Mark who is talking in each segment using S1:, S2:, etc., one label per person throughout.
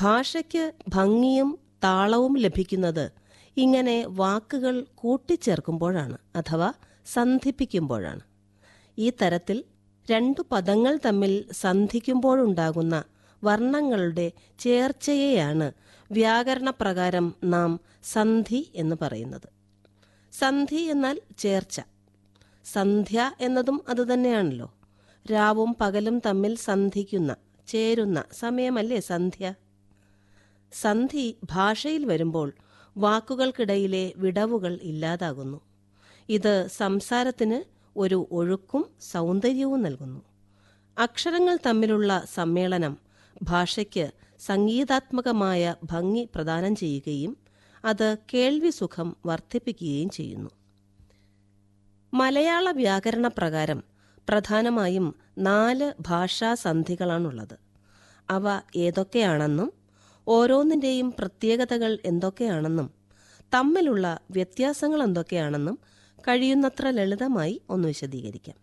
S1: ഭാഷയ്ക്ക് ഭംഗിയും താളവും ലഭിക്കുന്നത് ഇങ്ങനെ വാക്കുകൾ കൂട്ടിച്ചേർക്കുമ്പോഴാണ് അഥവാ സന്ധിപ്പിക്കുമ്പോഴാണ് ഈ തരത്തിൽ രണ്ടു പദങ്ങൾ തമ്മിൽ സന്ധിക്കുമ്പോഴുണ്ടാകുന്ന വർണ്ണങ്ങളുടെ ചേർച്ചയെയാണ് വ്യാകരണപ്രകാരം നാം സന്ധി എന്ന് പറയുന്നത് സന്ധി എന്നാൽ ചേർച്ച സന്ധ്യ എന്നതും അതുതന്നെയാണല്ലോ രാവും പകലും തമ്മിൽ സന്ധിക്കുന്ന ചേരുന്ന സമയമല്ലേ സന്ധ്യ സന്ധി ഭാഷയിൽ വരുമ്പോൾ വാക്കുകൾക്കിടയിലെ വിടവുകൾ ഇല്ലാതാകുന്നു ഇത് സംസാരത്തിന് ഒരു ഒഴുക്കും സൗന്ദര്യവും നൽകുന്നു അക്ഷരങ്ങൾ തമ്മിലുള്ള സമ്മേളനം ഭാഷയ്ക്ക് സംഗീതാത്മകമായ ഭംഗി പ്രദാനം ചെയ്യുകയും അത് കേൾവി സുഖം വർദ്ധിപ്പിക്കുകയും ചെയ്യുന്നു മലയാള വ്യാകരണ പ്രകാരം പ്രധാനമായും നാല് ഭാഷാസന്ധികളാണുള്ളത് അവ ഏതൊക്കെയാണെന്നും ഓരോന്നിൻ്റെയും പ്രത്യേകതകൾ എന്തൊക്കെയാണെന്നും തമ്മിലുള്ള വ്യത്യാസങ്ങൾ എന്തൊക്കെയാണെന്നും കഴിയുന്നത്ര ലളിതമായി ഒന്ന് വിശദീകരിക്കാം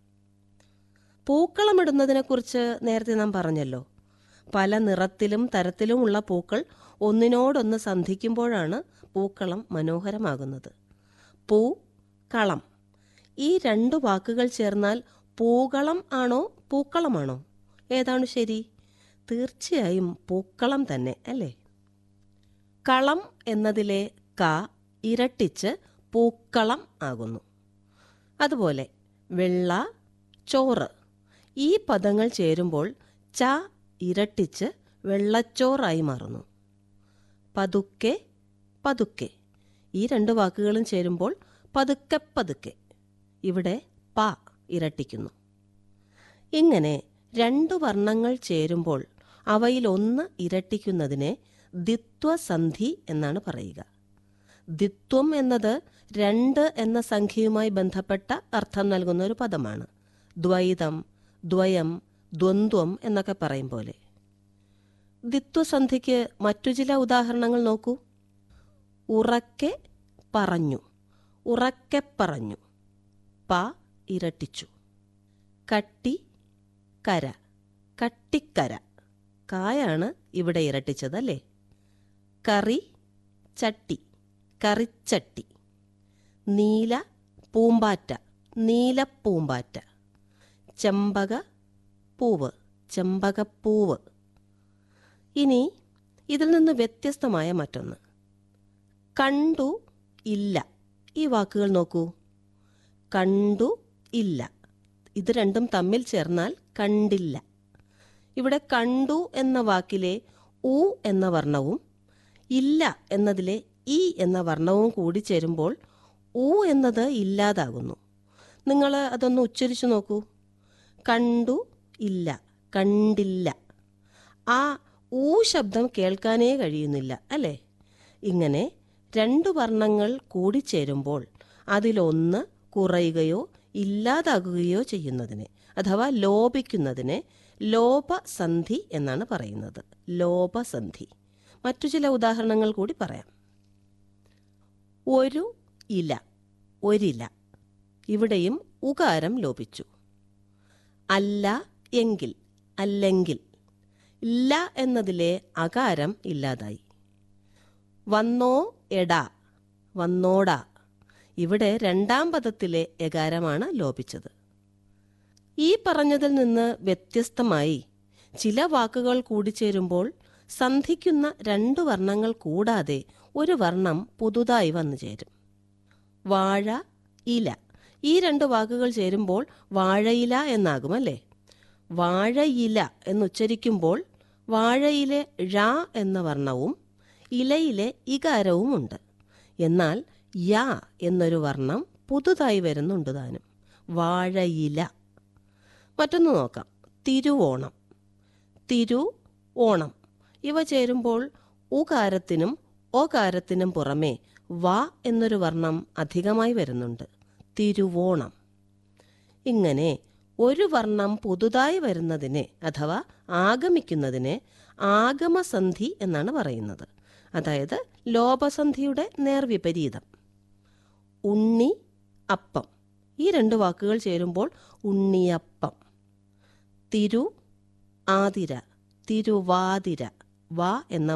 S1: പൂക്കളമിടുന്നതിനെക്കുറിച്ച് നേരത്തെ നാം പറഞ്ഞല്ലോ പല നിറത്തിലും തരത്തിലുമുള്ള പൂക്കൾ ഒന്നിനോടൊന്ന് സന്ധിക്കുമ്പോഴാണ് പൂക്കളം മനോഹരമാകുന്നത് പൂ കളം ഈ രണ്ടു വാക്കുകൾ ചേർന്നാൽ പൂകളം ആണോ പൂക്കളമാണോ ഏതാണ് ശരി തീർച്ചയായും പൂക്കളം തന്നെ അല്ലേ കളം എന്നതിലെ ക ഇരട്ടിച്ച് പൂക്കളം ആകുന്നു അതുപോലെ വെള്ള ചോറ് ഈ പദങ്ങൾ ചേരുമ്പോൾ ച ഇരട്ടിച്ച് വെള്ളച്ചോറായി മാറുന്നു പതുക്കെ പതുക്കെ ഈ രണ്ട് വാക്കുകളും ചേരുമ്പോൾ പതുക്കെ പതുക്കെ ഇവിടെ പ ഇരട്ടിക്കുന്നു ഇങ്ങനെ രണ്ടു വർണ്ണങ്ങൾ ചേരുമ്പോൾ അവയിൽ ഒന്ന് ഇരട്ടിക്കുന്നതിനെ ദിത്വസന്ധി എന്നാണ് പറയുക ദിത്വം എന്നത് രണ്ട് എന്ന സംഖ്യയുമായി ബന്ധപ്പെട്ട അർത്ഥം നൽകുന്ന ഒരു പദമാണ് ദ്വൈതം ദ്വയം ദ്വന്ദ്വം എന്നൊക്കെ പറയും പോലെ ദിത്വസന്ധിക്ക് മറ്റു ചില ഉദാഹരണങ്ങൾ നോക്കൂ ഉറക്കെ പറഞ്ഞു ഉറക്കെ പറഞ്ഞു പ ഇരട്ടിച്ചു കട്ടി കര കട്ടിക്കര കായാണ് ഇവിടെ ഇരട്ടിച്ചത് അല്ലേ കറി ചട്ടി കറിച്ചട്ടി നീല പൂമ്പാറ്റ നീലപ്പൂമ്പാറ്റ ചെമ്പക പൂവ് ചെമ്പകപ്പൂവ് ഇനി ഇതിൽ നിന്ന് വ്യത്യസ്തമായ മറ്റൊന്ന് കണ്ടു ഇല്ല ഈ വാക്കുകൾ നോക്കൂ കണ്ടു ഇല്ല ഇത് രണ്ടും തമ്മിൽ ചേർന്നാൽ കണ്ടില്ല ഇവിടെ കണ്ടു എന്ന വാക്കിലെ ഉ എന്ന വർണ്ണവും ഇല്ല എന്നതിലെ ഇ എന്ന വർണ്ണവും കൂടി ചേരുമ്പോൾ ഉ എന്നത് ഇല്ലാതാകുന്നു നിങ്ങൾ അതൊന്ന് ഉച്ചരിച്ചു നോക്കൂ കണ്ടു ഇല്ല കണ്ടില്ല ആ ഊ ശബ്ദം കേൾക്കാനേ കഴിയുന്നില്ല അല്ലേ ഇങ്ങനെ രണ്ട് വർണ്ണങ്ങൾ കൂടിച്ചേരുമ്പോൾ അതിലൊന്ന് കുറയുകയോ ഇല്ലാതാകുകയോ ചെയ്യുന്നതിനെ അഥവാ ലോപിക്കുന്നതിനെ ലോപസന്ധി എന്നാണ് പറയുന്നത് ലോപസന്ധി മറ്റു ചില ഉദാഹരണങ്ങൾ കൂടി പറയാം ഒരു ഇല ഒരില ഇവിടെയും ഉകാരം ലോപിച്ചു അല്ല എങ്കിൽ അല്ലെങ്കിൽ ഇല്ല എന്നതിലെ അകാരം ഇല്ലാതായി വന്നോ എടാ വന്നോടാ ഇവിടെ രണ്ടാം പദത്തിലെ എകാരമാണ് ലോപിച്ചത് ഈ പറഞ്ഞതിൽ നിന്ന് വ്യത്യസ്തമായി ചില വാക്കുകൾ കൂടിച്ചേരുമ്പോൾ സന്ധിക്കുന്ന രണ്ട് വർണ്ണങ്ങൾ കൂടാതെ ഒരു വർണ്ണം പുതുതായി വന്നു ചേരും വാഴ ഇല ഈ രണ്ട് വാക്കുകൾ ചേരുമ്പോൾ വാഴയില എന്നാകും അല്ലേ വാഴയില എന്നുച്ചരിക്കുമ്പോൾ വാഴയിലെ ഴ എന്ന വർണ്ണവും ഇലയിലെ ഇകാരവുമുണ്ട് എന്നാൽ യ എന്നൊരു വർണ്ണം പുതുതായി വരുന്നുണ്ട് താനും വാഴയില മറ്റൊന്ന് നോക്കാം തിരുവോണം തിരു ഓണം ഇവ ചേരുമ്പോൾ ഉകാരത്തിനും ഓകാരത്തിനും പുറമെ വ എന്നൊരു വർണ്ണം അധികമായി വരുന്നുണ്ട് തിരുവോണം ഇങ്ങനെ ഒരു വർണ്ണം പുതുതായി വരുന്നതിനെ അഥവാ ആഗമിക്കുന്നതിനെ ആഗമസന്ധി എന്നാണ് പറയുന്നത് അതായത് ലോപസന്ധിയുടെ നേർവിപരീതം ഉണ്ണി അപ്പം ഈ രണ്ട് വാക്കുകൾ ചേരുമ്പോൾ ഉണ്ണിയപ്പം തിരു ആതിര തിരുവാതിര വ എന്ന